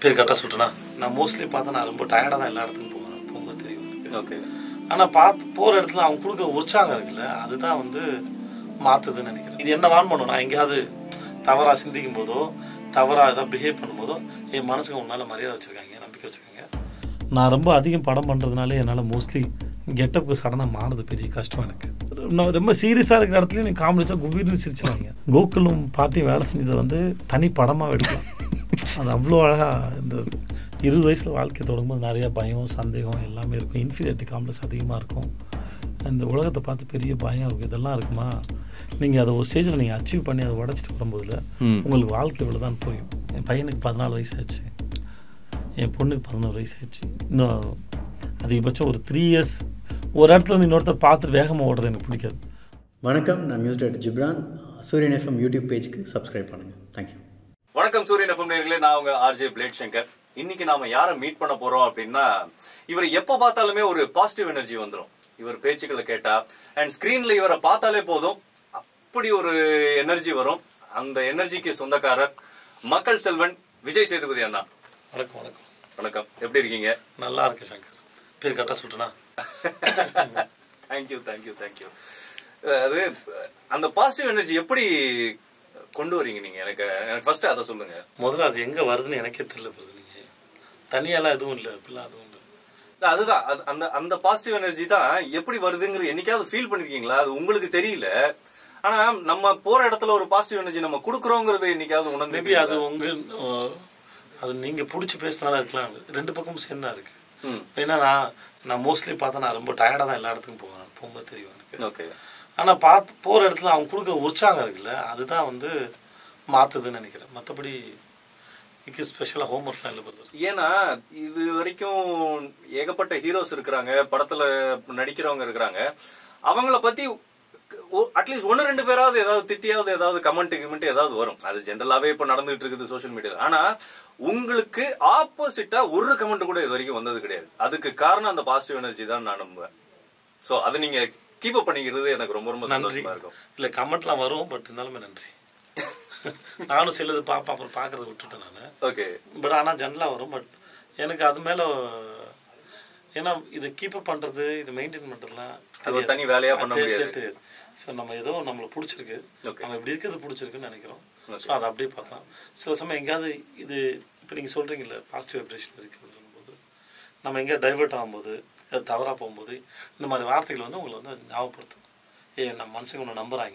பேர் கரெக்டாக சொல்லிட்டேன்னா நான் மோஸ்ட்லி பார்த்தா நான் ரொம்ப டயர்டாக தான் எல்லா இடத்துக்கும் போவேன் போங்க தெரியும் எனக்கு. ஓகே ஆனால் பார்த்து போகிற இடத்துல அவங்க கொடுக்குற உற்சாகம் இருக்குல்ல அதுதான் வந்து மாற்றுதுன்னு நினைக்கிறேன் இது என்ன வான் பண்ணும் நான் எங்கேயாவது தவறாக சிந்திக்கும் போதோ தவறாக ஏதாவது பிஹேவ் பண்ணும்போதோ என் மனசுக்கு உன்னால் மரியாதை வச்சுருக்காங்க நம்பிக்கை வச்சுருக்காங்க நான் ரொம்ப அதிகம் படம் பண்ணுறதுனால என்னால் மோஸ்ட்லி கெட்டப்புக்கு சடனாக மாறுறது பெரிய கஷ்டம் எனக்கு நான் ரொம்ப சீரியஸாக இருக்கிற இடத்துல நீ காமெடிச்சா குபீர்னு சிரிச்சிருவாங்க கோகுலும் பார்ட்டியும் வேலை செஞ்சதை வந்து தனி படமாக எடுக்கலாம் அது அவ்வளோ அழகாக இருந்தது இருபது வயசில் வாழ்க்கை தொடங்கும்போது நிறைய பயம் சந்தேகம் எல்லாமே இருக்கும் இன்ஃபீரியாரிட்டி காம்ப்ளெக்ஸ் அதிகமாக இருக்கும் இந்த உலகத்தை பார்த்து பெரிய பயம் இருக்கும் இதெல்லாம் இருக்குமா நீங்கள் அதை ஒரு ஸ்டேஜில் நீங்கள் அச்சீவ் பண்ணி அதை உடச்சிட்டு வரும்போதுல ம். உங்களுக்கு வாழ்க்கை இவ்வளோ தான் புரியும் என் பையனுக்கு பதினாலு வயசு ஆச்சு என் பொண்ணுக்கு பதினோரு வயசு ஆச்சு இன்னும் அதிகபட்சம் ஒரு த்ரீ இயர்ஸ் ஒரு இடத்துல இருந்து இன்னொருத்தர் பார்த்துட்டு வேகமாக ஓடுறது எனக்கு பிடிக்காது வணக்கம் நான் news date Jibran Suriyan FM YouTube பேஜ்க்கு சப்ஸ்கிரைப் பண்ணுங்கள் தேங்க்யூ வணக்கம் சூரியன் எஃப்எம் நேர்களே நான் உங்க ஆர்ஜே பிளேட் சங்கர் இன்னைக்கு நாம யாரை மீட் பண்ண போறோம் அப்படின்னா இவர் எப்ப பார்த்தாலுமே ஒரு பாசிட்டிவ் எனர்ஜி வந்துரும் இவர் பேச்சுக்களை கேட்டா அண்ட் ஸ்கிரீன்ல இவரை பார்த்தாலே போதும் அப்படி ஒரு எனர்ஜி வரும் அந்த எனர்ஜிக்கு சொந்தக்காரர் மக்கள் செல்வன் விஜய் சேதுபதி அண்ணா வணக்கம் வணக்கம் வணக்கம் எப்படி இருக்கீங்க நல்லா இருக்கு சங்கர் பேர் கரெக்டாக சொல்லிட்டேனா தேங்க்யூ தேங்க்யூ தேங்க்யூ அது அந்த பாசிட்டிவ் எனர்ஜி எப்படி கொண்டு வரீங்க நீங்க எனக்கு எனக்கு ஃபர்ஸ்ட் அதை சொல்லுங்க முதல்ல அது எங்கே வருதுன்னு எனக்கே தெரியல போகுது நீங்கள் தனியாலாம் எதுவும் இல்லை அப்படிலாம் அதுவும் இல்லை இல்ல, அதுதான் அது- அந்த அந்த பாசிட்டிவ் எனர்ஜி தான் எப்படி வருதுங்கிறது என்னைக்காவது ஃபீல் பண்ணிருக்கீங்களா அது உங்களுக்கு தெரியல ஆனா நம்ம போற இடத்துல ஒரு பாசிட்டிவ் எனர்ஜி நம்ம குடுக்குறோங்கிறது என்னைக்காவது மேபி உணர்ந்து அது உங்க அஹ், அது நீங்கள் பிடிச்சி பேசினாலும் இருக்கலாம் ரெண்டு பக்கமும் சேர்ந்து தான் இருக்கு ம் ஏன்னா நான் நான் மோஸ்ட்லி பார்த்தா நான் ரொம்ப டயர்டாக தான் எல்லா இடத்துக்கும் போவேன் போகும்போது தெரியும் எனக்கு ஓகே ஆனால் பார்த்து போகிற இடத்துல அவங்க கொடுக்குற உற்சாகம் இருக்குல்ல அதுதான் வந்து மாற்றுதுன்னு நினைக்கிறேன் மற்றபடி இதுக்கு ஸ்பெஷலாக ஹோம்ஒர்க்லாம் இல்லை பிரதர் ஏன்னா இது வரைக்கும் ஏகப்பட்ட ஹீரோஸ் இருக்கிறாங்க படத்துல நடிக்கிறவங்க இருக்கிறாங்க அவங்கள பத்தி அட்லீஸ்ட் ஒன்னு ரெண்டு பேராவது ஏதாவது திட்டியாவது ஏதாவது கமெண்ட் கிமெண்ட் ஏதாவது வரும் அது ஜென்ரலாவே இப்ப நடந்துட்டு இருக்குது சோஷியல் மீடியால ஆனா உங்களுக்கு ஆப்போசிட்டா ஒரு கமெண்ட் கூட இது வரைக்கும் வந்தது கிடையாது அதுக்கு காரணம் அந்த பாசிட்டிவ் எனர்ஜி தான் நான் நம்புவேன் சோ அது நீங்க கீப் அப் பண்ணிக்கிறது எனக்கு ரொம்ப ரொம்ப நன்றி சந்தோஷமா இருக்கும் இல்லை கமெண்ட்லாம் வரும் பட் இருந்தாலுமே நன்றி நானும் சிலது பார்ப்பேன் அப்புறம் பார்க்கறத விட்டுட்டேன் நான் ஓகே பட் ஆனால் ஜென்ரலாக வரும் பட் எனக்கு அது மேலே ஏன்னா இதை கீப்பப் பண்ணுறது இது மெயின்டைன் பண்ணுறதுலாம் அது ஒரு தனி வேலையா பண்ண முடியாது. தெரியாது ஸோ நம்ம ஏதோ நம்மளை பிடிச்சிருக்கு Okay. நம்ம இப்படி இருக்கிறது பிடிச்சிருக்குன்னு நினைக்கிறோம் Okay. ஸோ அதை அப்படியே பார்க்கலாம் சில சமயம் எங்கேயாவது இது இப்போ நீங்கள் சொல்கிறீங்கல்ல பாசிட்டிவ் வைப்ரேஷன் இருக்குன்னு சொல்லும்போது நம்ம எங்கேயா டைவர்ட் ஆகும்போது அது தவறாக போகும்போது இந்த மாதிரி வார்த்தைகள் வந்து உங்களை வந்து ஞாபகப்படுத்தும் ஏ நம்ம மனுஷங்க ஒன்று நம்புகிறாங்க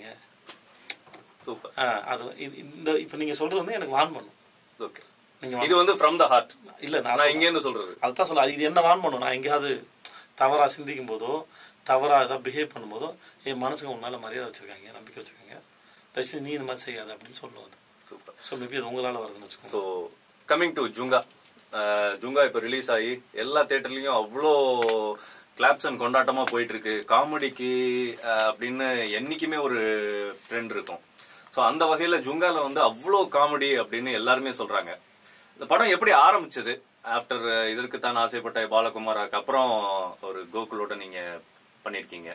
சூப்பர் அது இது- இந்த இப்போ நீங்கள் சொல்கிறது வந்து எனக்கு வான் பண்ணும் ஓகே நீங்கள் இது வந்து ஃப்ரம் த ஹார்ட் இல்லை நான் நான் இங்க இருந்து சொல்றது அதுதான் சொல்ல இது என்ன வான் பண்ணும் நான் எங்கேயாவது தவறாக சிந்திக்கும் போதோ தவறாக ஏதாவது பிஹேவ் பண்ணும்போதோ என் மனசுக்கு உன்னால் மரியாதை வச்சுருக்காங்க நம்பிக்கை வச்சுருக்காங்க தயவுசெய்து நீ இந்த மாதிரி செய்யாத அப்படின்னு சொல்லுவோம் அது சூப்பர் ஸோ மேபி அது உங்களால் வருதுன்னு வச்சுக்கோங்க so coming to Junga ah, Junga இப்போ ரிலீஸ் ஆகி எல்லா தேட்டர்லயும் அவ்வளோ கிளாப்ஸ் அண்ட் கொண்டாட்டமா போயிட்டு இருக்கு காமெடிக்கு அப்படின்னு என்னைக்குமே ஒரு ட்ரெண்ட் இருக்கும் ஸோ அந்த வகையில ஜுங்கால வந்து அவ்வளோ காமெடி அப்படின்னு எல்லாருமே சொல்றாங்க இந்த படம் எப்படி ஆரம்பிச்சது ஆஃப்டர் இதற்கு தான் ஆசைப்பட்ட பாலகுமாராக்கு அப்புறம் ஒரு கோகுலோட நீங்க பண்ணிருக்கீங்க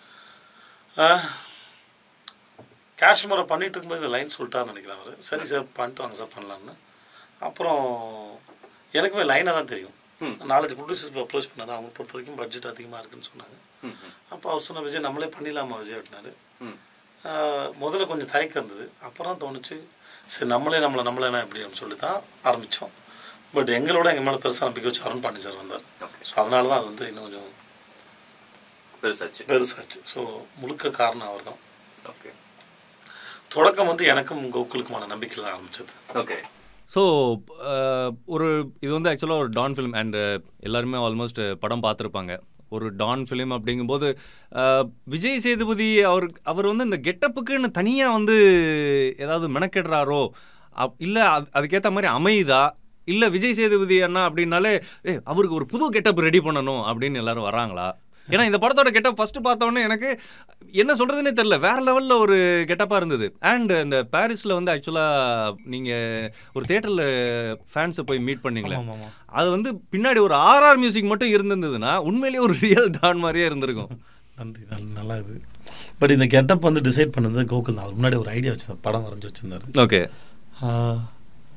காஷ்மீரை பண்ணிட்டு இருக்கும்போது இந்த லைன் சொல்லிட்டாருன்னு நினைக்கிறேன் அவர் சரி சார் பண்ணிட்டு வாங்க சார் பண்ணலான்னு அப்புறம் எனக்குமே லைனாக தான் தெரியும் நாலஞ்சு ப்ரொடியூசர்ஸ் அப்ரோச் பண்ணாரு அவங்க பொறுத்த வரைக்கும் பட்ஜெட் அதிகமாக இருக்குன்னு சொன்னாங்க ம், ம், அப்போ அவர் சொன்ன விஜய் நம்மளே பண்ணிடலாமா விஜய் அப்படின்னாரு ம். ஆஹ் முதல்ல கொஞ்சம் தயக்கம் இருந்தது அப்புறம் தோணுச்சு சரி நம்மளே நம்மளை நம்மளே என்ன எப்படி அப்படின்னு சொல்லி தான் ஆரம்பித்தோம் பட் எங்களோட எங்கள் மேலே பெருசாக நம்பிக்கை வச்சு அருண் பாண்டி சார் வந்தார் Okay. ஸோ அதனால தான் அது வந்து இன்னும் கொஞ்சம் பெருசாச்சு பெருசாச்சு ஸோ முழுக்க காரணம் அவர் தான் ஓகே தொடக்கம் வந்து எனக்கும் கோகுலுக்குமான நம்பிக்கையில் தான் ஆரம்பிச்சது ஓகே ஸோ ஒரு இது வந்து ஆக்சுவலாக ஒரு டான் ஃபிலிம் அண்ட் எல்லாருமே ஆல்மோஸ்ட் படம் பார்த்துருப்பாங்க ஒரு டான் ஃபிலிம் அப்படிங்கும்போது அஹ், விஜய் சேதுபதி அவர் அவர் வந்து இந்த கெட்டப்புக்குன்னு தனியாக வந்து ஏதாவது மெனக்கெடுறாரோ அப் இல்லை அது அதுக்கேற்ற மாதிரி அமையுதா இல்லை விஜய் சேதுபதி அண்ணா அப்படின்னாலே ஏ அவருக்கு ஒரு புது கெட்டப் ரெடி பண்ணணும் அப்படின்னு எல்லாரும் வராங்களா ஏன்னா இந்த படத்தோட கெட்டப் ஃபர்ஸ்ட் பார்த்தோன்னே எனக்கு என்ன சொல்றதுன்னே தெரியல வேற லெவல்ல ஒரு கெட்டப்பா இருந்தது அண்ட் இந்த பாரிஸ்ல வந்து ஆக்சுவலா நீங்க ஒரு தியேட்டர்ல ஃபேன்ஸை போய் மீட் பண்ணீங்களே ஆமாம் ஆமாம் அது வந்து பின்னாடி ஒரு ஆர்ஆர் மியூசிக் மட்டும் இருந்திருந்ததுன்னா உண்மையிலேயே ஒரு ரியல் டான் மாதிரியே இருந்திருக்கும் நன்றி நல்ல நல்லா இது பட் இந்த கெட்டப் வந்து டிசைட் பண்ணது கோகுல் தான் அவர் முன்னாடி ஒரு ஐடியா வச்சிருந்தார் படம் வரைஞ்சி வச்சிருந்தாரு ஓகே ஆஹ்,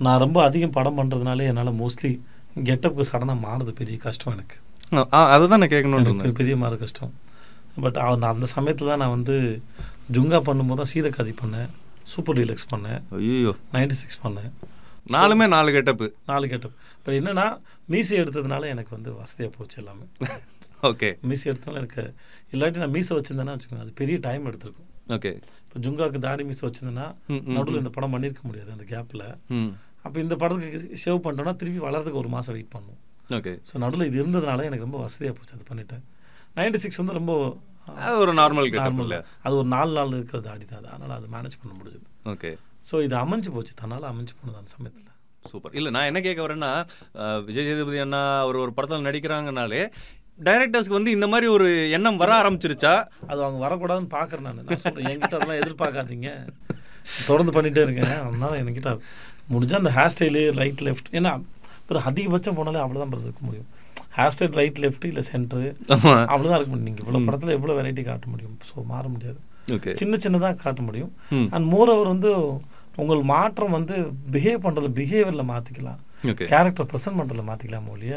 நான் ரொம்ப அதிகம் படம் பண்ணுறதுனாலே என்னால் மோஸ்ட்லி கெட்டப்புக்கு சடனாக மாறுறது பெரிய கஷ்டம் எனக்கு ஆ, ஆ, அதுதான் நான் கேட்கணும்னு எனக்கு இருந்தேன் பெரிய- பெரிய மாற கஷ்டம் பட் நான் அந்த சமயத்தில் தான் நான் வந்து ஜுங்கா பண்ணும்போது தான் சீதக்காதி பண்ணேன் சூப்பர் டீலக்ஸ் பண்ணேன் ஐயோ நைன்டி சிக்ஸ் பண்ணேன் நாலுமே நாலு கெட்டப்பு நாலு கெட்டப் பட் என்னன்னா மீசை எடுத்ததுனால எனக்கு வந்து வசதியாக போச்சு எல்லாமே ஓகே மீசை எடுத்தனால எனக்கு இல்லாட்டி நான் மீசை வச்சிருந்தேன்னா வச்சுக்கோங்க அது பெரிய டைம் எடுத்திருக்கும் ஓகே இப்போ ஜுங்காவுக்கு தாடி மீசை வச்சிருந்தேன்னா ம், ம், நடுவில் இந்த படம் பண்ணியிருக்க முடியாது அந்த கேப்பில் ம் அப்போ இந்த படத்துக்கு ஷேவ் பண்ணிட்டோம்னா திருப்பி வளர்றதுக்கு ஒரு மாதம் வெயிட் பண்ணும் ஓகே ஸோ நடுவில் இது இருந்ததுனால எனக்கு ரொம்ப வசதியாக போச்சு அது பண்ணிட்டேன் நைன்டி சிக்ஸ் வந்து ரொம்ப அது ஒரு நார்மல் கெட்டப் நார்மல் இல்ல அது ஒரு நாலு நாள் இருக்கிற தாடி தான் அது அதனால் அது மேனேஜ் பண்ண முடிஞ்சது ஓகே ஸோ இது அமைஞ்சு போச்சு தன்னால் அமைஞ்சு போனது அந்த சமயத்தில் சூப்பர் இல்லை நான் என்ன கேட்க வரேன்னா அஹ், விஜய் சேதுபதி அண்ணா அவர் ஒரு படத்தில் நடிக்கிறாங்கனாலே டைரக்டர்ஸ்க்கு வந்து இந்த மாதிரி ஒரு எண்ணம் வர ஆரம்பிச்சிருச்சா அது அவங்க வரக்கூடாதுன்னு பார்க்குறேன் நான் நான் சொல்கிறேன் என்கிட்ட அதெல்லாம் எதிர்பார்க்காதீங்க தொடர்ந்து பண்ணிகிட்டே இருக்கேன் அதனால என்கிட்ட முடிஞ்சால் அந்த ஹேர் ஸ்டைலு ரைட் லெஃப்ட் ஏன்னா இப்போ அதிகபட்சம் போனாலே அவ்வளோதான் பிரதர் இருக்க முடியும் ஹேர் ஸ்டைல் ரைட் லெஃப்ட் இல்லை சென்ட்ரு ஆமா அவ்வளோதான் இருக்க முடியும் நீங்கள் இவ்வளோ படத்தில் எவ்வளோ வெரைட்டி காட்ட முடியும் ஸோ மாற முடியாது ஓகே சின்ன சின்னதாக காட்ட முடியும் ம். அண்ட் மோர் ஓவர் வந்து உங்கள் மாற்றம் வந்து பிஹேவ் பண்ணுறதுல பிஹேவியரில் மாற்றிக்கலாம் ஓகே கேரக்டர் ப்ரெசென்ட் பண்ணுறதுல மாற்றிக்கலாம் ஒழிய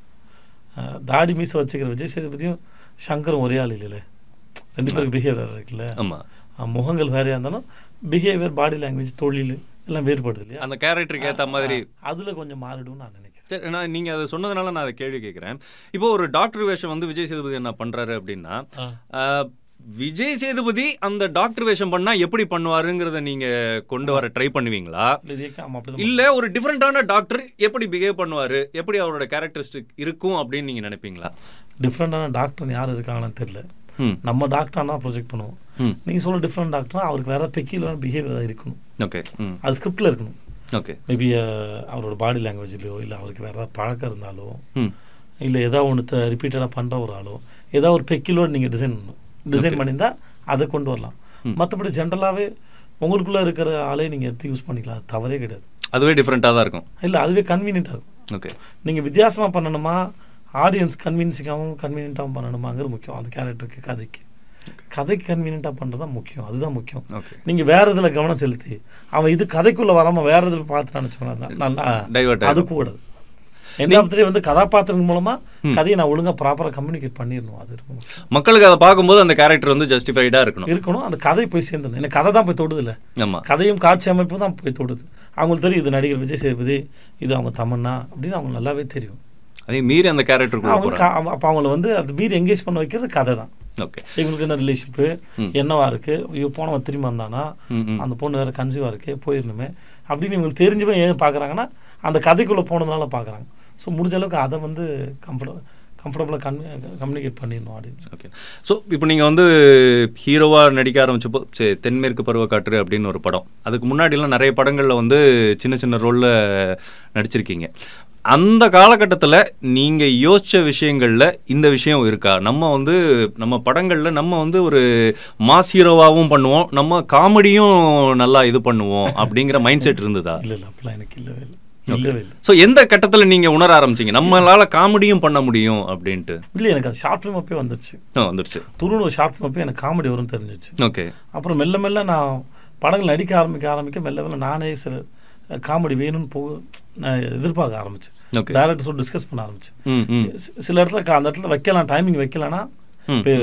அஹ், தாடி மீசை வச்சுக்கிற விஜய் சேதுபதியும் சங்கரும் ஒரே ஆள் இல்லைல்ல ரெண்டு பேருக்கு பிஹேவியர் இருக்குல்ல ஆமா அஹ், முகங்கள் வேறையாக இருந்தாலும் பிஹேவியர் பாடி லாங்குவேஜ் தொழில் எல்லாம் வேறுபடுது இல்லையா அந்த கேரக்டருக்கு ஏத்த மாதிரி அதில் கொஞ்சம் மாறிடும்னு நான் நினைக்கிறேன் சரி நான் நீங்கள் அதை சொன்னதுனால நான் அதை கேள்வி கேட்குறேன் இப்போ ஒரு டாக்டர் வேஷம் வந்து விஜய் சேதுபதி என்ன பண்ணுறாரு அப்படின்னா ஆஹ், விஜய் சேதுபதி அந்த டாக்டர் வேஷம் பண்ணா எப்படி பண்ணுவாருங்கிறத நீங்க கொண்டு வர ட்ரை பண்ணுவீங்களா இதே ஆமாம் அப்படி இல்ல ஒரு டிஃப்ரெண்டான டாக்டர் எப்படி பிஹேவ் பண்ணுவாரு எப்படி அவரோட கேரக்டரிஸ்டிக் இருக்கும் அப்படின்னு நீங்க நினைப்பீங்களா டிஃப்ரெண்டான டாக்டர் யார் இருக்காங்கன்னு தெரியல ம் நம்ம டாக்டராக தான் ப்ரொஜெக்ட் பண்ணுவோம் ம் நீங்கள் சொல்ல டிஃப்ரெண்ட் டாக்டர்னா அவருக்கு வேற பெக்கிலான பிஹேவியர் தான் இருக்கணும் ஓகே ம் அது ஸ்கிரிப்டில் இருக்கணும் ஓகே மேபி அவரோட பாடி லாங்குவேஜ்லையோ இல்லை அவருக்கு வேறு ஏதாவது பழக்கம் இருந்தாலோ ம் இல்லை ஏதாவது ஒன்று ரிப்பீட்டடாக பண்ணுற ஒரு ஆளோ ஏதாவது ஒரு பெக்கிலோடு நீங்கள் டிசைன் பண்ணணும் டிசைன் பண்ணியிருந்தா அதை கொண்டு வரலாம் மற்றபடி ஜென்ரலாகவே உங்களுக்குள்ளே இருக்கிற ஆளே நீங்கள் எடுத்து யூஸ் பண்ணிக்கலாம் அது தவறே கிடையாது அதுவே டிஃப்ரெண்ட்டாக தான் இருக்கும் இல்லை அதுவே கன்வீனியண்ட்டாக இருக்கும் ஓகே நீங்கள் வித்தியாசமாக பண்ணணுமா ஆடியன்ஸ் கன்வீன்சிங்காகவும் கன்வீனியண்ட்டாகவும் பண்ணணுமாங்கிறது முக்கியம் அந்த கேரக்டருக்கு கதைக்கு கதைக்கு கன்வீனியண்ட்டாக பண்ணுறது தான் முக்கியம் அதுதான் முக்கியம் ஓகே நீங்கள் வேற இதில் கவனம் செலுத்தி அவன் இது கதைக்குள்ளே வராமல் வேற இதில் பார்த்து நினச்சோன்னா நல்லா டைவர்ட் அது கூடாது எண்ட் ஆஃப் த்ரீ வந்து கதாபாத்திரம் மூலமா கதையை நான் ஒழுங்கா ப்ராப்பராக கம்யூனிகேட் பண்ணிடணும் அது இருக்கும் மக்களுக்கு அதை பார்க்கும்போது அந்த கேரக்டர் வந்து ஜஸ்டிஃபைடாக இருக்கணும் இருக்கணும் அந்த கதை போய் சேர்ந்துடணும் எனக்கு கதை தான் போய் தொடுது இல்லை ஆமா கதையும் காட்சி அமைப்பு தான் போய் தொடுது அவங்களுக்கு தெரியும் இது நடிகர் விஜய் சேதுபதி இது அவங்க தமன்னா அப்படின்னு அவங்க நல்லாவே தெரியும் அதே மீறி அந்த கேரக்டருக்குள்ள அவங்களுக்கு போகிறாங்க அப்போ அவங்கள வந்து அது மீறி எங்கேஜ் பண்ண வைக்கிறது கதை தான் ஓகே எங்களுக்கு என்ன ரிலேஷிப்பு என்னவா இருக்கு ஐயோ போனவன் திரும்பி வந்தானா ம், ம். அந்த பொண்ணு வேற கன்சீவா இருக்கு போயிடணுமே அப்படின்னு இவங்களுக்கு தெரிஞ்சுமே ஏன் பார்க்குறாங்கன்னா அந்த கதைக்குள்ளே போனதுனால பார்க்குறாங்க ஸோ முடிஞ்ச அளவுக்கு அதை வந்து கம்ஃபர்ட் கம்ஃபர்டபுளாக கன் கம்யூனிகேட் பண்ணிடணும் ஆடியன்ஸ் ஓகே ஸோ இப்போ நீங்கள் வந்து ஹீரோவாக நடிக்க ஆரம்பிச்சப்போ சரி தென்மேற்கு பருவக்காற்று அப்படின்னு ஒரு படம் அதுக்கு முன்னாடிலாம் நிறைய படங்களில் வந்து சின்ன சின்ன ரோலில் நடிச்சிருக்கீங்க அந்த காலகட்டத்தில் நீங்கள் யோசித்த விஷயங்களில் இந்த விஷயம் இருக்கா நம்ம வந்து நம்ம படங்களில் நம்ம வந்து ஒரு மாஸ் ஹீரோவாகவும் பண்ணுவோம் நம்ம காமெடியும் நல்லா இது பண்ணுவோம் அப்படிங்கிற மைண்ட் செட் இருந்ததா இல்லை இல்லை அப்படிலாம் எனக்கு இல்லவே இல்லை இல்லவே இல்லை ஸோ எந்த கட்டத்தில் நீங்கள் உணர ஆரம்பிச்சீங்க நம்மளால காமெடியும் பண்ண முடியும் அப்படின்ட்டு இல்லை எனக்கு அது ஷார்ட் ஃபிலிம் அப்பயே வந்துருச்சு ஆ வந்துடுச்சு துருன்னு ஒரு ஷார்ட் ஃபிலிம் அப்பயே எனக்கு காமெடி வரும்னு தெரிஞ்சிச்சு ஓகே அப்புறம் மெல்ல மெல்ல நான் படங்கள் நடிக்க ஆரம்பிக்க ஆரம்பிக்க மெல்ல மெல்ல நானே சில காமெடி வேணும்னு போக நான் எதிர்பார்க்க ஆரம்பிச்சேன் ஓகே டேரக்டர்ஸோட டிஸ்கஸ் பண்ண ஆரம்பிச்சேன் ம் ம் சி- சில இடத்துல க- அந்த இடத்துல வைக்கலாம் டைமிங் வைக்கலன்னா ம், இப்போ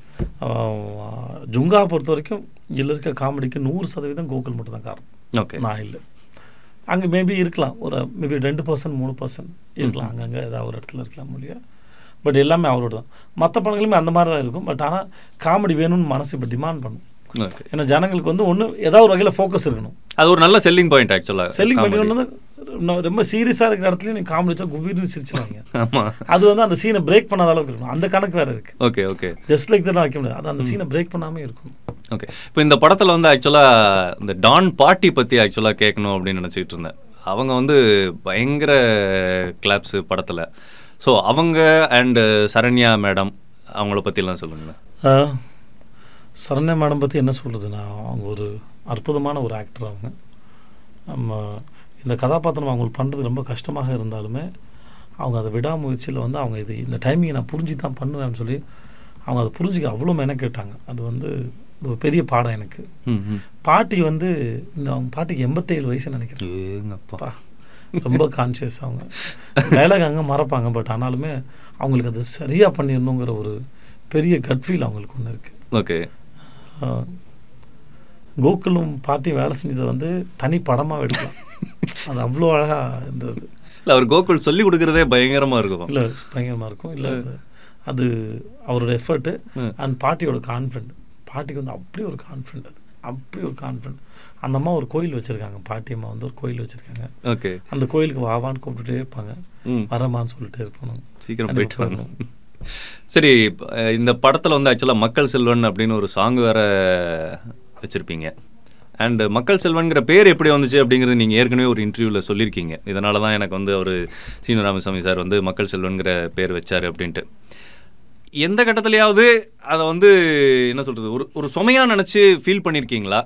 ஆஹ், ஜுங்கா பொறுத்த வரைக்கும் இதில் இருக்க காமெடிக்கு நூறு சதவீதம் கோகுல் மட்டும் தான் காரணம் ஓகே நான் இல்லை அங்கே மேபி இருக்கலாம் ஒரு மேபி ரெண்டு பர்சன்ட் மூணு பர்சன்ட் இருக்கலாம் அங்கங்கே ஏதாவது ஒரு இடத்துல இருக்கலாம் முடியும் பட் எல்லாமே அவரோட தான் மற்ற படங்களுமே அந்த மாதிரி தான் இருக்கும் பட் ஆனால் காமெடி வேணும்னு மனசு இப்போ டிமாண்ட் பண்ணும் ஓகே ஏன்னா ஜனங்களுக்கு வந்து ஒன்று ஏதாவது ஒரு வகையில் ஃபோக்கஸ் இருக்கணும் அது ஒரு நல்ல செல்லிங் பாயிண்ட் ஆக்சுவலாக செல்லிங் பண்ணி வந்து இன்னும் ரொம்ப சீரியஸாக இருக்கிற இடத்துலையும் நீங்கள் காமெடி வச்சா குபீர்னு சிரிச்சிருவாங்க ஆமா அது வந்து அந்த சீனை பிரேக் பண்ணாத அளவுக்கு இருக்கணும் அந்த கணக்கு வேறு இருக்குது ஓகே ஓகே ஜஸ்ட் லைக் தான் வைக்க முடியாது அது அந்த சீனை பிரேக் பண்ணாமல் இருக்கணும் ஓகே இப்போ இந்த படத்தில் வந்து ஆக்சுவலாக இந்த டான் பாட்டி பற்றி ஆக்சுவலாக கேட்கணும் அப்படின்னு நினச்சிக்கிட்டு இருந்தேன் அவங்க வந்து பயங்கர கிளாப்ஸு படத்தில் ஸோ அவங்க அண்டு சரண்யா மேடம் அவங்கள பற்றிலாம் சொல்லுங்களேன் ஆஹ், சரண்யா மேடம் பற்றி என்ன சொல்கிறதுனா அவங்க ஒரு அற்புதமான ஒரு ஆக்டர் அவங்க நம்ம இந்த கதாபாத்திரம் அவங்களுக்கு பண்ணுறது ரொம்ப கஷ்டமாக இருந்தாலுமே அவங்க அதை விடாமுயற்சியில் வந்து அவங்க இது இந்த டைமிங்கை நான் புரிஞ்சு தான் பண்ணுவேன்னு சொல்லி அவங்க அதை புரிஞ்சுக்க அவ்வளோ மெனக்கேட்டாங்க அது வந்து இது ஒரு பெரிய பாடம் எனக்கு ம் ம் பாட்டி வந்து இந்த அவங்க பாட்டிக்கு எண்பத்தேழு வயசு நினைக்கிறேன் ஏங்கப்பா பா ரொம்ப கான்ஷியஸ் அவங்க டைலாக் அங்கே மறப்பாங்க பட் ஆனாலுமே அவங்களுக்கு அது சரியாக பண்ணிடணுங்கிற ஒரு பெரிய கட் ஃபீல் அவங்களுக்கு ஒன்று இருக்குது ஓகே கோகுலும் பாட்டியும் வேலை செஞ்சதை வந்து தனி படமாக எடுக்கலாம் அது அவ்வளோ அழகாக இருந்தது இல்ல அவர் கோகுல் சொல்லி கொடுக்கறதே பயங்கரமா இருக்கும் இல்லை பயங்கரமாக இருக்கும் இல்லை அது அவரோட எஃபர்ட்டு ம். அண்ட் பாட்டியோட கான்ஃபிடென்ட் பாட்டிக்கு வந்து அப்படி ஒரு கான்ஃபிடென்ட் அது அப்படி ஒரு கான்ஃபிடென்ட் அந்த அம்மா ஒரு கோயில் வச்சுருக்காங்க பாட்டி அம்மா வந்து ஒரு கோயில் வச்சுருக்காங்க ஓகே அந்த கோயிலுக்கு வாவான்னு கூப்பிட்டுட்டே இருப்பாங்க ம் வரமான்னு சொல்லிட்டே இருப்பாங்க சீக்கிரம் கண்டிப்பா போயிட்டு வரணும் சரி இப்ப, அஹ், இந்த படத்துல வந்து ஆக்சுவலாக மக்கள் செல்வன் அப்படின்னு ஒரு சாங் வேற வச்சிருப்பீங்க அண்ட் மக்கள் செல்வன்கிற பேர் எப்படி வந்துச்சு அப்படிங்கிறது நீங்கள் ஏற்கனவே ஒரு இன்டர்வியூவில் சொல்லியிருக்கீங்க இதனால தான் எனக்கு வந்து அவர் சீனு ராமசாமி சார் வந்து மக்கள் செல்வன்கிற பேர் வச்சாரு அப்படின்ட்டு எந்த கட்டத்துலயாவது அதை வந்து என்ன சொல்றது ஒரு ஒரு சுமையா நினைச்சு ஃபீல் பண்ணியிருக்கீங்களா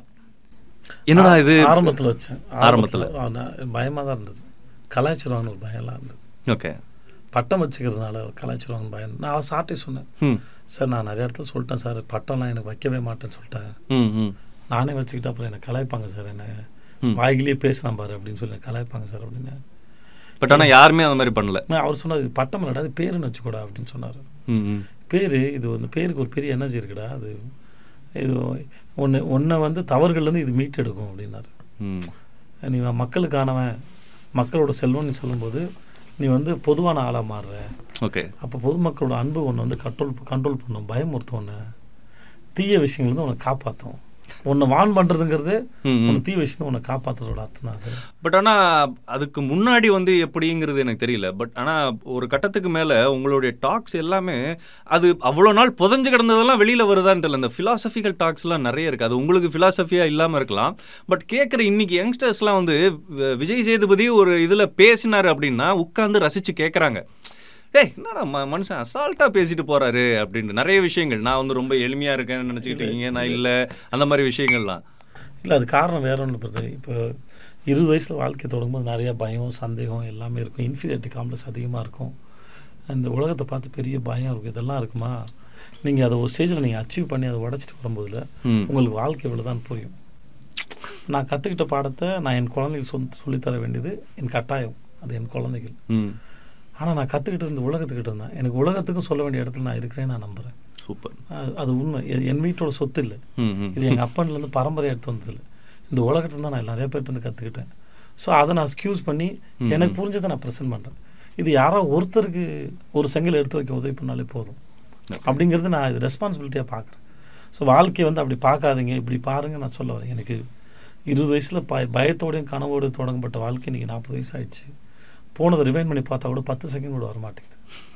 என்னடா இது ஆரம்பத்தில் வச்சேன் ஆரம்பத்துல. பயமாக தான் இருந்தது கலாய்ச்சிருவான்னு ஒரு பயம்லாம் இருந்தது ஓகே பட்டம் வச்சுக்கிறதுனால கலாய்ச்சிருவாங்கன்னு பயம் நான் சார்ட்டே சொன்னேன் ம் சார் நான் நிறைய இடத்துல சொல்லிட்டேன் சார் பட்டம்லாம் எனக்கு வைக்கவே மாட்டேன்னு சொல்லிட்டேன் ம் ம் நானே வச்சுக்கிட்டு அப்புறம் என்னை கலாய்ப்பாங்க சார் என்ன ம். வாய்கிலேயே பேசுகிறான் பாரு அப்படின்னு சொல்லி கலாய்ப்பாங்க சார் அப்படின்னு பட் ஆனா யாருமே அந்த மாதிரி பண்ணல நான் அவர் சொன்னார் இது பட்டம் இல்லடா இது பேருன்னு வச்சுக்கூடா அப்படின்னு சொன்னார் ம் ம் பேர் இது வந்து பேருக்கு ஒரு பெரிய எனர்ஜி இருக்குடா அது இது ஒன்று ஒன்றை வந்து தவறுகள்லேருந்து இது மீட் எடுக்கும் அப்படின்னாரு ம் நீ மக்களுக்கானவன் மக்களோட செல்வம் நீ சொல்லும்போது நீ வந்து பொதுவான ஆளாக மாறுற ஓகே அப்போ பொதுமக்களோட அன்பு ஒன்று வந்து கண்ட்ரோல் கண்ட்ரோல் பண்ணும் பயமுறுத்தும் உன்னை தீய விஷயங்கள் வந்து உன்னை காப்பாற்றும் உன்னை வான் பண்ணுறதுங்கிறது ம், ம். உன்னை தீய விஷயத்தை உன்னை காப்பாற்றுறதோட அர்த்தம் தான் அது பட் ஆனா அதுக்கு முன்னாடி வந்து எப்படிங்கிறது எனக்கு தெரியல பட் ஆனா ஒரு கட்டத்துக்கு மேல உங்களுடைய டாக்ஸ் எல்லாமே அது அவ்வளோ நாள் புதஞ்சு கிடந்ததெல்லாம் வெளியில வருதான்னு தெரியல இந்த ஃபிலாசபிக்கல் டாக்ஸ்லாம் நிறைய இருக்கு அது உங்களுக்கு ஃபிலாசபியா இல்லாம இருக்கலாம் பட் கேட்குற இன்னைக்கு யங்ஸ்டர்ஸ்லாம் வந்து வி- விஜய் சேதுபதி ஒரு இதுல பேசினாரு அப்படின்னா உட்கார்ந்து ரசிச்சு கேட்குறாங்க ஏய் என்னடா ம மனுஷன் அசால்ட்டாக பேசிட்டு போறாரு அப்படின்ட்டு நிறைய விஷயங்கள் நான் வந்து ரொம்ப எளிமையா இருக்கேன்னு நினச்சிக்கிட்டு இருக்கீங்க நான் இல்லை அந்த மாதிரி விஷயங்கள்லாம் இல்லை அது காரணம் வேற ஒன்று பிரதர் இப்போ இருபது வயசில் வாழ்க்கை தொடங்கும்போது நிறைய பயம் சந்தேகம் எல்லாமே இருக்கும் இன்ஃபீரியாரிட்டி காம்ப்ளெக்ஸ் அதிகமாக இருக்கும் இந்த உலகத்தை பார்த்து பெரிய பயம் இருக்கும் இதெல்லாம் இருக்குமா நீங்கள் அதை ஒரு ஸ்டேஜில் நீங்கள் அச்சீவ் பண்ணி அதை உடச்சிட்டு வரும்போதில் ம். உங்களுக்கு வாழ்க்கை இவ்வளோதான் புரியும் நான் கற்றுக்கிட்ட பாடத்தை நான் என் குழந்தைக்கு சொல் சொல்லித்தர வேண்டியது என் கட்டாயம் அது என் குழந்தைகள் ம் ஆனால் நான் கற்றுக்கிட்டு இருந்த உலகத்துக்கிட்ட இருந்தேன் எனக்கு உலகத்துக்கும் சொல்ல வேண்டிய இடத்துல நான் இருக்கிறேன்னு நான் நம்புகிறேன் சூப்பர் அது- அது உண்மை எ- என் வீட்டோட சொத்து இல்லை ம் ம் இது எங்கள் அப்பன்லேருந்து பரம்பரை எடுத்து வந்ததில்லை இந்த உலகத்துல தான் நான் நிறைய பேர்ட்ட இருந்து கற்றுக்கிட்டேன் ஸோ அதை நான் ஸ்கியூஸ் பண்ணி எனக்கு புரிஞ்சதை நான் ப்ரெசென்ட் பண்ணுறேன் இது யாரோ ஒருத்தருக்கு ஒரு செங்கல் எடுத்து வைக்க உதவி பண்ணாலே போதும் அப்படிங்கிறது நான் இது ரெஸ்பான்சிபிலிட்டியாக பார்க்குறேன் ஸோ வாழ்க்கையை வந்து அப்படி பார்க்காதீங்க இப்படி பாருங்க நான் சொல்ல வரேன் எனக்கு இருபது வயசில் ப பயத்தோடையும் கனவோடையும் தொடங்கப்பட்ட வாழ்க்கை இன்றைக்கி நாற்பது வயசு ஆயிடுச்சு போனதை ரிவைன் பண்ணி பார்த்தா கூட பத்து செகண்ட் கூட வர மாட்டேங்குது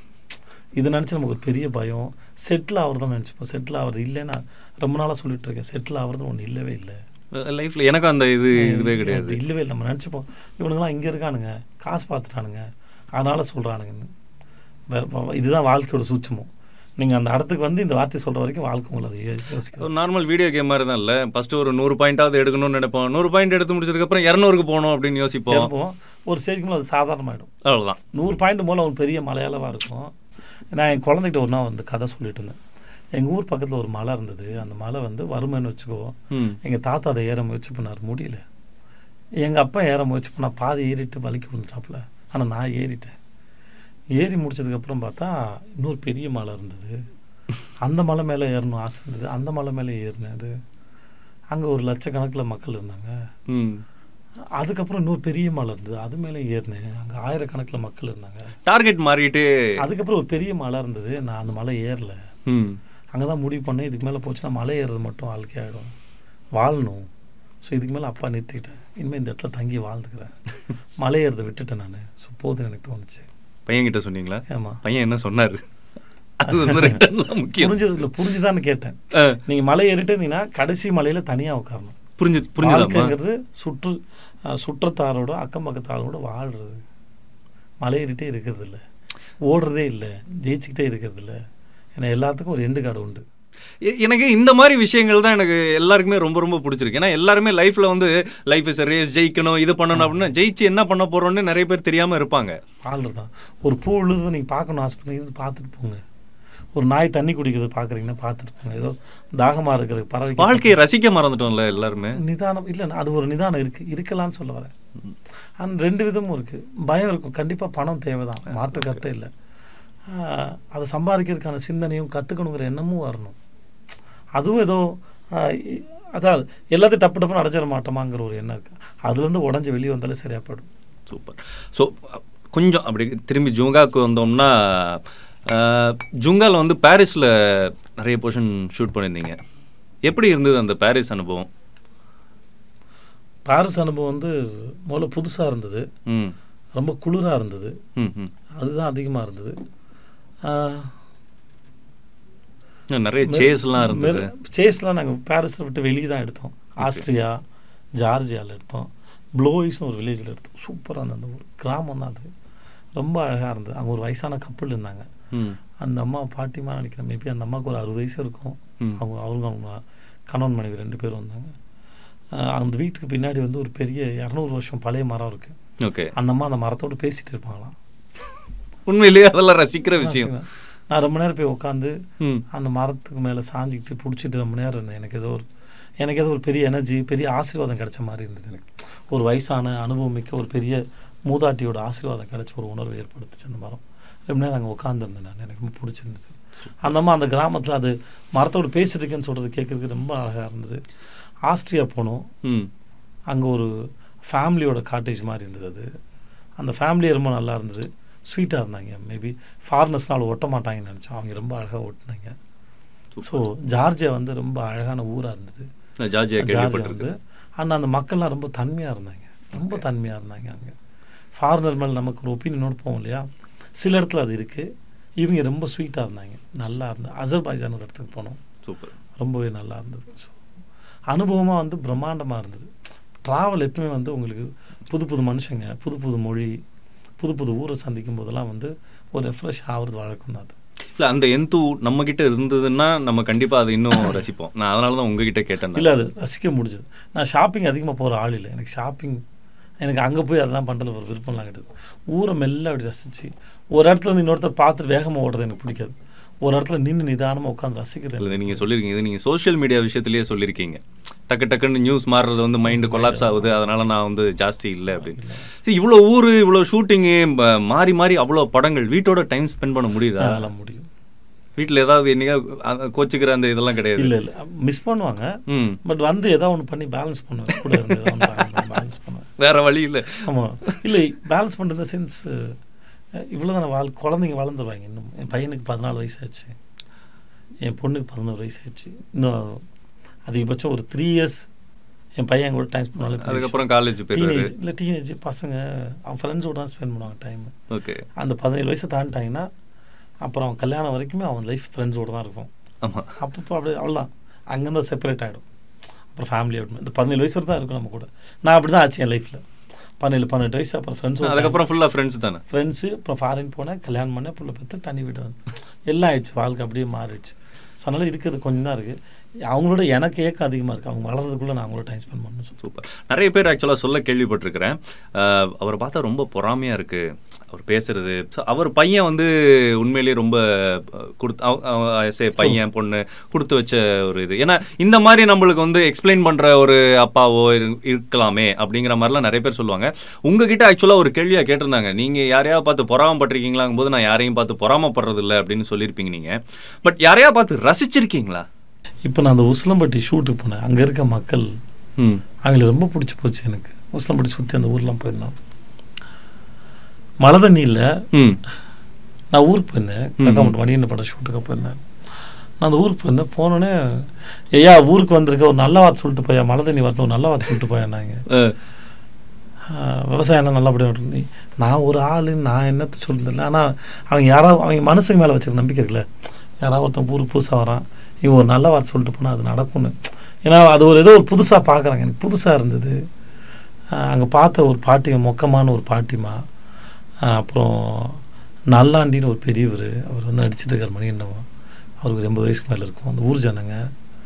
இது நினச்சி நமக்கு ஒரு பெரிய பயம் செட்டில் ஆகிறதும் நினச்சிப்போம் செட்டில் ஆகிறது இல்லைன்னா ரொம்ப நாளாக சொல்லிட்டு இருக்கேன் செட்டில் ஆகிறது ஒன்று இல்லவே இல்லை லைஃப்ல எனக்கும் அந்த இது இதுவே கிடையாது அப்படி இல்லவே இல்லை நம்ம நினச்சிப்போம் இவனுங்களாம் இங்கே இருக்கானுங்க காசு பார்த்துட்டானுங்க அதனால் சொல்கிறானுங்கன்னு வேற- வ- இதுதான் வாழ்க்கையோட சூட்சமம் நீங்கள் அந்த இடத்துக்கு வந்து இந்த வார்த்தை சொல்கிற வரைக்கும் வாழ்க்கை உங்களை அதை யோ- யோசிக்க ஒரு நார்மல் வீடியோ கேம் மாதிரி தான் இல்லை ஃபர்ஸ்ட் ஒரு நூறு பாயிண்டாவது எடுக்கணும்னு நினைப்போம் நூறு பாயிண்ட் எடுத்து முடிச்சதுக்கப்புறம் இரநூறுக்கு போகணும் அப்படின்னு யோசிப்போம் இருப்போம் ஒரு ஸ்டேஜ்க்கு மேலே அது சாதாரணமாயிடும் அவ்வளோதான் நூறு பாயிண்ட் மூலம் ஒரு பெரிய மலையாளவாக இருக்கும் நான் என் குழந்தைகிட்ட ஒரு நாள் வந்து கதை சொல்லிட்டு இருந்தேன் எங்கள் ஊர் பக்கத்தில் ஒரு மலை இருந்தது அந்த மலை வந்து வறுமைன்னு வச்சுக்கோ ம் எங்கள் தாத்தா அதை ஏற முயற்சி பண்ணார் முடியல எங்கள் அப்பா ஏற முயற்சி பண்ணால் பாதி ஏறிட்டு வலிக்கு விழுந்துட்டாப்புல ஆனால் நான் ஏறிட்டேன் ஏறி முடிச்சதுக்கப்புறம் பார்த்தா இன்னொரு பெரிய மலை இருந்தது அந்த மலை மேலே ஏறணும் ஆசை இருந்தது அந்த மலை மேலே ஏறினேன் அது அங்கே ஒரு லட்சக்கணக்கில் மக்கள் இருந்தாங்க ம் அதுக்கப்புறம் இன்னொரு பெரிய மலை இருந்தது அது மேலே ஏறினேன் அங்கே ஆயிரக்கணக்கில் மக்கள் இருந்தாங்க டார்கெட் மாறிட்டு அதுக்கப்புறம் ஒரு பெரிய மலை இருந்தது நான் அந்த மலை ஏறல ம் அங்கே தான் முடிவு பண்ணேன் இதுக்கு மேலே போச்சுன்னா மலை ஏறுறது மட்டும் வாழ்க்கையாகிடும் வாழணும் ஸோ இதுக்கு மேலே அப்பா நிறுத்திக்கிட்டேன் இனிமேல் இந்த இடத்துல தங்கி வாழ்ந்துக்கிறேன் மலை ஏறதை விட்டுட்டேன் நான் ஸோ போதுன்னு எனக்கு தோணுச்சு பையன்கிட்ட சொன்னீங்களா ஆமாம் பையன் என்ன சொன்னாரு அது வந்து ரிட்டர்ன்லாம் முக்கியம் புரிஞ்சது இல்லை புரிஞ்சுதான்னு கேட்டேன் ஆ, நீங்கள் மலை ஏறிட்டு இருந்தீங்கன்னா கடைசி மலையில் தனியாக உட்காரணும் புரிஞ்சு புரிஞ்சுதாமா வாழ்க்கைங்கிறது சுற்று அஹ், சுற்றத்தாரோட அக்கம் பக்கத்தாரோட வாழ்கிறது மலை ஏறிட்டே இருக்கிறது இல்லை ஓடுறதே இல்லை ஜெயிச்சுக்கிட்டே இருக்கிறது இல்லை ஏன்னா எல்லாத்துக்கும் ஒரு எண்டு காடு உண்டு எ- எனக்கு இந்த மாதிரி விஷயங்கள் தான் எனக்கு எல்லாருக்குமே ரொம்ப ரொம்ப பிடிச்சிருக்கு ஏன்னா எல்லாருமே லைஃப்ல வந்து லைஃப் இஸ் ரேஸ் ஜெயிக்கணும் இது பண்ணணும் அப்படின்னா ஜெயிச்சு என்ன பண்ண போறோம்னு நிறைய பேர் தெரியாம இருப்பாங்க வாழ்றது தான் ஒரு பூ விழுறதை நீங்கள் பார்க்கணும் ஆசைப்பட்டு இருந்து பார்த்துட்டு போங்க ஒரு நாய் தண்ணி குடிக்கிறது பார்க்குறீங்கன்னா பார்த்துட்டு போங்க ஏதோ தாகமாக இருக்கிற பறவை வாழ்க்கையை ரசிக்க மறந்துட்டோம்ல எல்லாருமே நிதானம் இல்லை அது ஒரு நிதானம் இருக்குது இருக்கலாம்னு சொல்ல வரேன் அண்ட் ரெண்டு விதமும் இருக்குது பயம் இருக்கும் கண்டிப்பாக பணம் தேவை தான் மாற்று கருத்தே இல்லை ஆஹ் அதை சம்பாதிக்கிறதுக்கான சிந்தனையும் கற்றுக்கணுங்கிற எண்ணமும் வரணும் அதுவும் ஏதோ ஆஹ் இ- அதாவது எல்லாத்தையும் டப்பு டப்புன்னு அடைச்சிட மாட்டோமாங்கிற ஒரு எண்ணம் இருக்குது அதுலேருந்து உடஞ்சி வெளியே வந்தாலே சரியாக போயிடும் சூப்பர் ஸோ கொஞ்சம் அப்படி திரும்பி ஜுங்காவுக்கு வந்தோம்னா அஹ், ஜுங்கால வந்து பாரிஸில் நிறைய போர்ஷன் ஷூட் பண்ணியிருந்தீங்க எப்படி இருந்தது அந்த பாரிஸ் அனுபவம் பாரிஸ் அனுபவம் வந்து முதல்ல புதுசாக இருந்தது ம் ரொம்ப குளிராக இருந்தது ம் ம் அதுதான் அதிகமாக இருந்தது ஆஹ் நிறைய சேஸ்லாம் இருந்தது சேஸ்லாம் நாங்கள் பாரிஸில் விட்டு வெளியே தான் எடுத்தோம் ஆஸ்திரியா ஜார்ஜியாவில் எடுத்தோம் ப்ளோயிஸ்னு ஒரு வில்லேஜில் எடுத்தோம் சூப்பராக இருந்தது அந்த ஊர் கிராமம் தான் அது ரொம்ப அழகாக இருந்தது அங்கே ஒரு வயசான கப்பல் இருந்தாங்க ம் அந்த அம்மா பாட்டிமா நினைக்கிறேன் மேபி அந்த அம்மாவுக்கு ஒரு அறுபது வயசு இருக்கும் ம். அவங்க அவங்க அவங்க கணவன் மனைவி ரெண்டு பேரும் வந்தாங்க ஆஹ் அந்த வீட்டுக்கு பின்னாடி வந்து ஒரு பெரிய இரநூறு வருஷம் பழைய மரம் இருக்குது ஓகே அந்த அம்மா அந்த மரத்தோடு பேசிட்டு இருப்பாங்களாம் உண்மையிலேயே அதெல்லாம் ரசிக்கிற விஷயம் நான் ரொம்ப நேரம் போய் உட்காந்து ம் அந்த மரத்துக்கு மேலே சாஞ்சிக்கிட்டு பிடிச்சிட்டு ரொம்ப நேரம் இருந்தேன் எனக்கு ஏதோ ஒரு எனக்கு ஏதோ ஒரு பெரிய எனர்ஜி பெரிய ஆசீர்வாதம் கிடைச்ச மாதிரி இருந்தது எனக்கு ஒரு வயசான அனுபவம் மிக்க ஒரு பெரிய மூதாட்டியோட ஆசீர்வாதம் கிடைச்ச ஒரு உணர்வு ஏற்படுத்துச்சு அந்த மரம் ரொம்ப நேரம் அங்கே உட்காந்துருந்தேன் நான் எனக்கு ரொம்ப பிடிச்சிருந்தது அந்த அம்மா அந்த கிராமத்தில் அது மரத்தோடு பேசிட்டு இருக்கேன்னு சொல்கிறது கேட்குறதுக்கு ரொம்ப அழகாக இருந்தது ஆஸ்திரியா போனோம் ம் அங்கே ஒரு ஃபேமிலியோட காட்டேஜ் மாதிரி இருந்தது அது அந்த ஃபேமிலியே ரொம்ப நல்லா இருந்தது ஸ்வீட்டாக இருந்தாங்க மேபி ஃபாரினர்ஸ்னால ஒட்ட மாட்டாங்கன்னு நினச்சோம் அவங்க ரொம்ப அழகாக ஒட்டினாங்க ஸோ ஜார்ஜியா வந்து ரொம்ப அழகான ஊராக இருந்தது நான் ஜார்ஜியா ஜார்ஜியா கேள்விப்பட்டிருக்கு வந்து ஆனால் அந்த மக்கள்லாம் ரொம்ப தன்மையாக இருந்தாங்க ரொம்ப தன்மையாக இருந்தாங்க அங்கே ஃபாரினர் மேலே நமக்கு ஒரு ஒப்பீனியனோடு போவோம் இல்லையா சில இடத்துல அது இருக்குது இவங்க ரொம்ப ஸ்வீட்டாக இருந்தாங்க நல்லா இருந்தது அசர்பாய்ஜான் ஒரு இடத்துக்கு போனோம் சூப்பர் ரொம்பவே நல்லா இருந்தது ஸோ அனுபவமாக வந்து பிரம்மாண்டமாக இருந்தது ட்ராவல் எப்பவுமே வந்து உங்களுக்கு புது புது மனுஷங்க புது புது மொழி புது புது ஊரை சந்திக்கும் போதெல்லாம் வந்து ஒரு ரெஃப்ரெஷ் ஆகுறது வழக்கம் தான் அது இல்லை அந்த எந்து நம்ம கிட்ட இருந்ததுன்னா நம்ம கண்டிப்பா அதை இன்னும் ரசிப்போம் நான் அதனால தான் உங்ககிட்ட கேட்டேன் இல்லை அது ரசிக்க முடிஞ்சது நான் ஷாப்பிங் அதிகமாக போகிற ஆள் இல்லை எனக்கு ஷாப்பிங் எனக்கு அங்கே போய் அதெல்லாம் பண்ணுறது ஒரு விருப்பம்லாம் கிடையாது ஊரை மெல்ல அப்படி ரசித்து ஒரு இடத்துல இருந்து இன்னொருத்தர் பார்த்துட்டு வேகமாக ஓடுறது எனக்கு பிடிக்காது ஒரு இடத்துல நின்று நிதானமாக உட்காந்து ரசிக்கிறது எனக்கு இல்லை நீங்கள் சொல்லியிருக்கீங்க இது நீங்கள் சோஷியல் மீடியா விஷயத்துலேயே சொல்லியிருக்கீங்க டக்கு டக்குன்னு நியூஸ் மாறுறது வந்து மைண்டு கொலாப்ஸ் ஆகுது அதனால நான் வந்து ஜாஸ்தி இல்லை அப்படின்னு சரி இவ்வளோ ஊர் இவ்வளோ ஷூட்டிங்கு மாறி மாறி அவ்வளோ படங்கள் வீட்டோட டைம் ஸ்பெண்ட் பண்ண முடியுதா அதெல்லாம் முடியும் வீட்டில் ஏதாவது என்னையா கோச்சிக்கிற அந்த இதெல்லாம் கிடையாது இல்லை இல்லை மிஸ் பண்ணுவாங்க ம் பட் வந்து ஏதோ ஒன்று பண்ணி பேலன்ஸ் பண்ணுவேன் கூட இருந்து ஏதோ ஒன்று பேலன்ஸ் பண்ணுவேன் வேற வழி இல்லை ஆமாம் இல்லை பேலன்ஸ் பண்ணுற சென்ஸ் இவ்வளோ தானே வாழ் குழந்தைங்க வளர்ந்துருவாங்க இன்னும் என் பையனுக்கு பதினாலு வயசு ஆச்சு என் பொண்ணுக்கு பதினோரு வயசு ஆச்சு இன்னும் அதிகபட்சம் ஒரு த்ரீ இயர்ஸ் என் பையன் கூட டைம் ஸ்பெண்ட் பண்ணாலும் அதுக்கப்புறம் காலேஜ் போயிடுவாரு டீனேஜ் இல்லை டீனேஜ் பசங்க அவன் ஃப்ரெண்ட்ஸோட தான் ஸ்பெண்ட் பண்ணுவாங்க டைம் ஓகே அந்த பதினேழு வயசை தாண்டிட்டாங்கன்னா அப்புறம் அவன் கல்யாணம் வரைக்குமே அவன் லைஃப் ஃப்ரெண்ட்ஸோட தான் இருக்கும் ஆமாம் அப்பப்போ அப்படியே அவ்வளோதான் அங்கேருந்து செப்பரேட் ஆகிடும் அப்புறம் ஃபேமிலி அப்படி இந்த பதினேழு வயசு வரை தான் இருக்கும் நம்ம கூட நான் அப்படி தான் ஆச்சு என் லைஃப்பில் பதினேழு பன்னெண்டு வயசு அப்புறம் ஃப்ரெண்ட்ஸ் அதுக்கப்புறம் ஃபுல்லாக ஃப்ரெண்ட்ஸ் தானே ஃப்ரெண்ட்ஸு அப்புறம் ஃபாரின் போனேன் கல்யாணம் பண்ணேன் பிள்ளை பார்த்து தனி வீடு வந்து எல்லாம் ஆயிடுச்சு வாழ்க்கை அப்படியே மாறிடுச்சு ஸோ அதனால் இருக்கிறது கொஞ்சம் தான் இருக்குது அவங்களோட எனக்கு ஏக்கம் அதிகமாக இருக்குது அவங்க வளர்றதுக்குள்ளே நான் அவங்களோட டைம் ஸ்பெண்ட் பண்ணணும் சொல்லி சூப்பர் நிறைய பேர் ஆக்சுவலாக சொல்ல கேள்விப்பட்டிருக்கிறேன் அஹ் அவரை பார்த்தா ரொம்ப பொறாமையாக இருக்குது அவர் பேசுறது So, அவர் பையன் வந்து உண்மையிலேயே ரொம்ப அஹ், கொடுத்து அவ- அவ- சரி, பையன் பொண்ணு கொடுத்து வச்ச ஒரு இது ஏன்னா இந்த மாதிரி நம்மளுக்கு வந்து எக்ஸ்பிளைன் பண்ணுற ஒரு அப்பாவோ இரு- இருக்கலாமே அப்படிங்கிற மாதிரிலாம் நிறைய பேர் சொல்லுவாங்க உங்ககிட்ட ஆக்சுவலாக ஒரு கேள்வியாக கேட்டிருந்தாங்க நீங்கள் யாரையாவது பார்த்து பொறாமப்பட்டிருக்கீங்களாங்கும் போது நான் யாரையும் பார்த்து பொறாமப்படுறது இல்லை அப்படின்னு சொல்லியிருப்பீங்க நீங்கள் பட் யாரையா பார்த்து ரசிச்சிருக்கீங்களா இப்போ நான் அந்த உசிலம்பட்டி ஷூட்டுக்கு போனேன் அங்கே இருக்க மக்கள் ம் அவங்களுக்கு ரொம்ப பிடிச்சி போச்சு எனக்கு உசிலம்பட்டி சுற்றி அந்த ஊர்லாம் போயிருந்தோம் மழை தண்ணி இல்லை ம் நான் ஊருக்கு போயிருந்தேன் கக்காமட்டு மணியன் படம் ஷூட்டுக்கு போயிருந்தேன் நான் அந்த ஊருக்கு போயிருந்தேன் போனோடனே ஐயா ஊருக்கு வந்திருக்க ஒரு நல்ல வார்த்தை சொல்லிட்டு போயா மழை தண்ணி வரட்டும் ஒரு நல்ல வார்த்தை சொல்லிட்டு போயான்னாங்க அஹ், விவசாயம்லாம் நல்லபடியாக வரட்டும். நீ நான் ஒரு ஆள் நான் என்னத்தை சொல்லுதில்ல ஆனால் அவங்க யாராவது அவங்க மனசுக்கு மேலே வச்சிருக்க நம்பிக்கை இருக்குல்ல யாராவது ஒருத்தன் ஊருக்கு புதுசாக வரான் இவன் ஒரு நல்ல வார்த்தை சொல்லிட்டு போனால் அது நடக்கும்னு ஏன்னா அது ஒரு ஏதோ ஒரு புதுசாக பார்க்குறாங்க எனக்கு புதுசாக இருந்தது அங்கே பார்த்த ஒரு பாட்டி மொக்கமான ஒரு பாட்டிமா ஆஹ் அப்புறம் நல்லாண்டின்னு ஒரு பெரியவர் அவர் வந்து நடிச்சிட்டு இருக்கார் மணி என்னவோ அவருக்கு ஒரு எண்பது வயசுக்கு மேலே இருக்கும் அந்த ஊர் ஜனங்க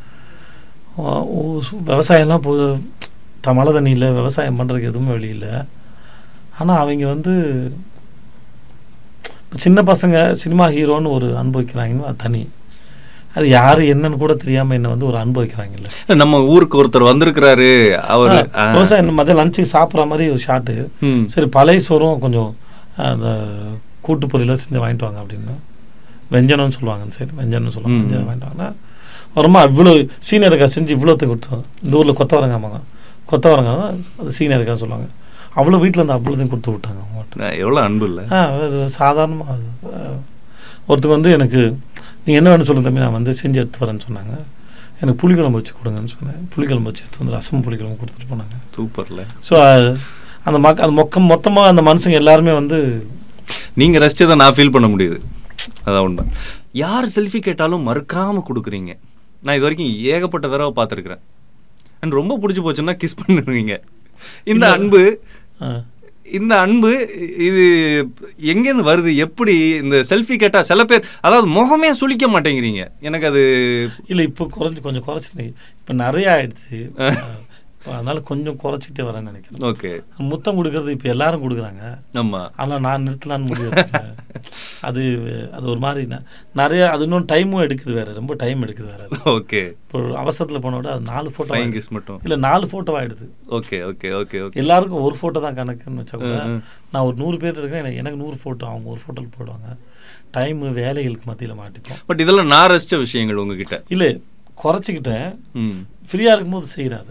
ஆஹ் ஓ- சு- விவசாயம்லாம் போ த மழை தண்ணியில் விவசாயம் பண்ணுறதுக்கு எதுவுமே வழி இல்லை ஆனால் அவங்க வந்து இப்போ சின்ன பசங்க சினிமா ஹீரோன்னு ஒரு அனுபவிக்கிறாங்கன்னு அது தனி அது யார் என்னன்னு கூட தெரியாமல் என்ன வந்து ஒரு அனுபவிக்கிறாங்கல்ல நம்ம ஊருக்கு ஒருத்தர் வந்திருக்கிறாரு அவர் விவசாயம் மதியம் லஞ்சுக்கு சாப்பிட்ற மாதிரி ஒரு ஷாட்டு ம் சரி பழைய சோறும் கொஞ்சம் அந்த கூட்டு பொரியலாம் செஞ்சு வாங்கிட்டு வாங்க அப்படின்னு வெஞ்சனம்னு சொல்லுவாங்க சரி வெஞ்சனம்னு சொல்லுவாங்க வெஞ்சனம் வாங்கிட்டு வாங்கன்னா வருமா இவ்வளோ சீனியருக்கா செஞ்சு இவ்வளோத்தையும் கொடுத்தோம் இந்த ஊரில் கொத்தவரங்காமாங்க கொத்தவரங்க தான் அது சீனியருக்கா சொல்லுவாங்க அவ்வளோ வீட்டில் இருந்து அவ்வளோத்தையும் கொடுத்து விட்டாங்க அவங்ககிட்ட எவ்வளோ அன்பு இல்லை ஆ அது சாதாரணமாக ஒருத்தர் வந்து எனக்கு நீங்கள் என்ன வேணும் சொல்லுங்க தம்பி நான் வந்து செஞ்சு எடுத்து வரேன்னு சொன்னாங்க எனக்கு புளிக்குழம்பு வச்சு கொடுங்கன்னு சொன்னேன் புளிக்குழம்பு வச்சு எடுத்து வந்து ரசம் புளிக்குழம்பு கொடுத்துட்டு போனாங்க சூப்பர்ல ஸோ அந்த மக்க அந்த மொக்கம் மொத்தமாக அந்த மனுஷங்க எல்லாருமே வந்து நீங்க ரசிச்சதை நான் ஃபீல் பண்ண முடியுது அதான் உண்மை யார் செல்ஃபி கேட்டாலும் மறுக்காம கொடுக்குறீங்க நான் இது வரைக்கும் ஏகப்பட்ட தடவை பார்த்துருக்குறேன் அண்ட் ரொம்ப பிடிச்சி போச்சுன்னா கிஸ் பண்ணுவீங்க இந்த அன்பு ஆ, இந்த அன்பு இது எங்கேருந்து வருது எப்படி இந்த செல்ஃபி கேட்டா சில பேர் அதாவது முகமே சுளிக்க மாட்டேங்கிறீங்க எனக்கு அது இல்லை இப்போ குறைஞ்சி கொஞ்சம் குறைச்சி இப்போ நிறைய ஆயிடுச்சு இப்போ அதனால கொஞ்சம் குறைச்சிக்கிட்டே வரேன்னு நினைக்கிறேன் ஓகே முத்தம் கொடுக்கறது இப்போ எல்லாரும் கொடுக்குறாங்க ஆமா ஆனால் நான் நிறுத்தலான்னு முடிவு எடுத்தேன். அது அது ஒரு மாதிரி ந- நிறைய அது இன்னும் டைமும் எடுக்குது வேற ரொம்ப டைம் எடுக்குது வேற அது ஓகே இப்போ அவசரத்தில் போன விட அது நாலு ஃபோட்டோ ஃப்ளைங் கிஸ் மட்டும் இல்லை நாலு ஃபோட்டோ ஆயிடுது ஓகே ஓகே ஓகே ஓகே எல்லாருக்கும் ஒரு ஃபோட்டோ தான் கணக்குன்னு வச்சா கூட ம், ம். நான் ஒரு நூறு பேர் இருக்கேன் எனக்கு எனக்கு நூறு ஃபோட்டோ அவங்க ஒரு ஃபோட்டோவில் போடுவாங்க டைமு வேலைகளுக்கு மத்தியில் மாட்டிப்போம் பட் இதெல்லாம் நான் ரசிச்ச விஷயங்கள் உங்ககிட்ட இல்லை குறைச்சிக்கிட்டேன் ம் ஃப்ரீயாக இருக்கும்போது செய்கிறாது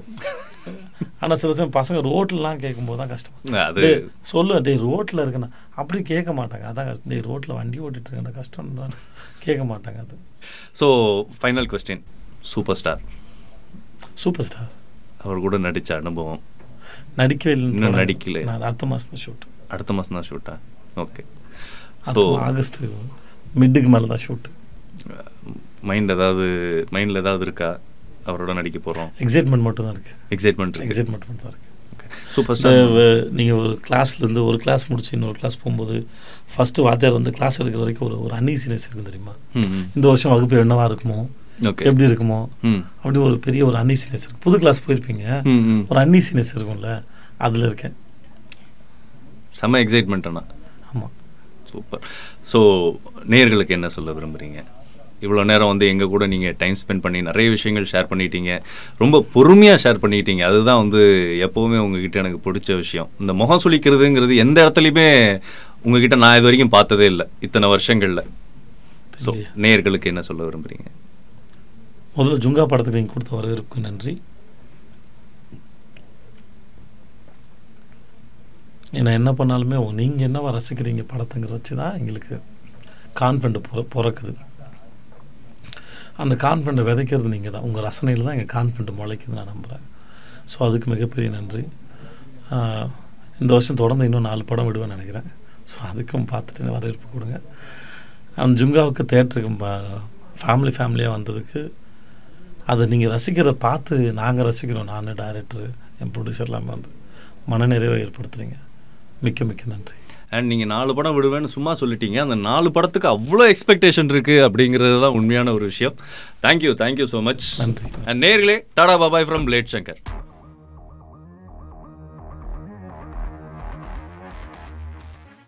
ஆனால் சில சமயம் பசங்க ரோட்லலாம் கேட்கும்போது தான் கஷ்டம் அது டேய் சொல்லு டேய் ரோட்டில் இருக்கேண்ணா அப்படி கேட்க மாட்டாங்க அதான் கஷ்டம் டேய் ரோட்டில் வண்டி ஓட்டிட்டு இருக்கேன் கஷ்டம் கேட்க மாட்டாங்க அது so final question super star super star அவர் கூட நடிச்ச அனுபவம் நடிக்கவே இல்லைன்னு இன்னும் தோணுது. நடிக்கல. நான் அடுத்த மாதம் தான் ஷூட் அடுத்த மாதம் தான் ஷூட்டா ஓகே ஸோ அடுத்த ஆகஸ்ட் மிட்டுக்கு மேலே தான் ஷூட் மைண்ட் ஏதாவது மைண்டில் ஏதாவது இருக்கா அவரோட நடிக்க போகிறோம் எக்ஸைட்மெண்ட் மட்டும் தான் இருக்குது எக்ஸைட்மெண்ட் இருக்கு எக்ஸைட்மெண்ட் மட்டும் தான் இருக்குது சூப்பர் ஸ்டார் நீங்கள் ஒரு கிளாஸ்லேருந்து ஒரு கிளாஸ் முடிச்சு இன்னொரு கிளாஸ் போகும்போது ஃபஸ்ட்டு வாத்தியார் வந்து கிளாஸ் எடுக்கிற வரைக்கும் ஒரு ஒரு அன்னீசினஸ் இருக்கும் தெரியுமா ம் இந்த வருஷம் வகுப்பு என்னவா இருக்குமோ ஓகே எப்படி இருக்குமோ ம் அப்படி ஒரு பெரிய ஒரு அன்னீசினஸ் இருக்கு புது கிளாஸ் போயிருப்பீங்க ம் ம் ஒரு அன்னீசினஸ் இருக்கும்ல அதில் இருக்கேன் செம்ம எக்ஸைட்மெண்ட் அண்ணா ஆமாம் சூப்பர் ஸோ நேயர்களுக்கு என்ன சொல்ல விரும்புகிறீங்க இவ்வளோ நேரம் வந்து எங்கள் கூட நீங்கள் டைம் ஸ்பெண்ட் பண்ணி நிறைய விஷயங்கள் ஷேர் பண்ணிட்டீங்க ரொம்ப பொறுமையாக ஷேர் பண்ணிட்டீங்க அதுதான் வந்து எப்போவுமே உங்ககிட்ட எனக்கு பிடிச்ச விஷயம் இந்த முகம் சுளிக்கிறதுங்கிறது எந்த இடத்துலையுமே உங்ககிட்ட நான் இது வரைக்கும் பார்த்ததே இல்லை இத்தனை வருஷங்களில் ஸோ நேயர்களுக்கு என்ன சொல்ல விரும்புகிறீங்க முதல்ல ஜுங்கா படத்துக்கு நீங்கள் கொடுத்த வரவேற்புக்கு நன்றி ஏன்னா என்ன பண்ணாலுமே நீங்கள் என்னவா ரசிக்கிறீங்க படத்துங்கிற வச்சு தான் எங்களுக்கு கான்ஃபிடண்ட் பிற பிறக்குது அந்த கான்ஃபிடண்ட்டை விதைக்கிறது நீங்கள் தான் உங்கள் ரசனையில் தான் எங்கள் கான்ஃபிடண்ட் முளைக்குது நான் நம்புகிறேன் ஸோ அதுக்கு மிகப்பெரிய நன்றி ஆஹ் இந்த வருஷம் தொடர்ந்து இன்னும் நாலு படம் விடுவேன்னு நினைக்கிறேன் ஸோ அதுக்கும் பார்த்துட்டு வரவேற்பு கொடுங்க அந்த ஜுங்காவுக்கு தேட்டருக்கு ஃபேமிலி ஃபேமிலியாக வந்ததுக்கு அதை நீங்கள் ரசிக்கிறத பார்த்து நாங்கள் ரசிக்கிறோம் நான் டைரக்டர் என் ப்ரொடியூசர் எல்லாமே வந்து மனநிறைவை ஏற்படுத்துறீங்க மிக்க மிக்க நன்றி அண்ட் நீங்கள் நாலு படம் விடுவேன்னு சும்மா சொல்லிட்டீங்க அந்த நாலு படத்துக்கு அவ்வளோ எக்ஸ்பெக்டேஷன் இருக்குது அப்படிங்கிறது தான் உண்மையான ஒரு விஷயம் தேங்க்யூ தேங்க்யூ ஸோ மச் நன்றி அண்ட் நேர்களே டாடா பாபாய் ஃப்ரம் லேட் சங்கர்